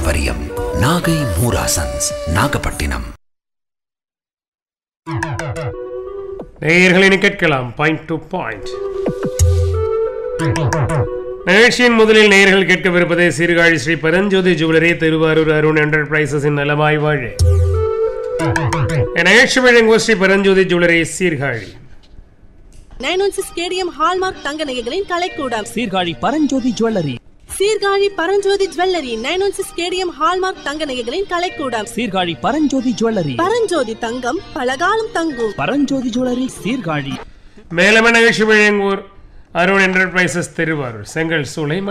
பாரம்பரியம் நாகை மூராசன்ஸ் நாகப்பட்டினம் நேயர்களின் கேட்கலாம் பாயிண்ட் டு பாயிண்ட் நிகழ்ச்சியின் முதலில் நேயர்கள் கேட்கவிருப்பது சீர்காழி ஸ்ரீ பரஞ்சோதி ஜுவல்லரி திருவாரூர் அருண் என்டர்பிரைசஸின் நலமாய் வாழ நிகழ்ச்சி வழங்குவோர் Sri Paranjothi jewellery Sirkazhi nine one six KDM hallmark தங்க நகைகளின் கலைக்கூடம் Sirkazhi Paranjothi jewellery Sirkazhi Paranjothi jewellery nine one six KDM hallmark தங்க நகைகளின் கலைக்கூடம் சீர்காழி பரஞ்சோதி ஜுவல்லரி பரஞ்சோதி தங்கம் பலகாலம் தங்கும் பரஞ்சோதி ஜுவல்லரி சீர்காழி மேலம நிகழ்ச்சி வழங்குவோர் அருண் என்டர்பிரைசஸ் திருவாரூர் செங்கல் சூளை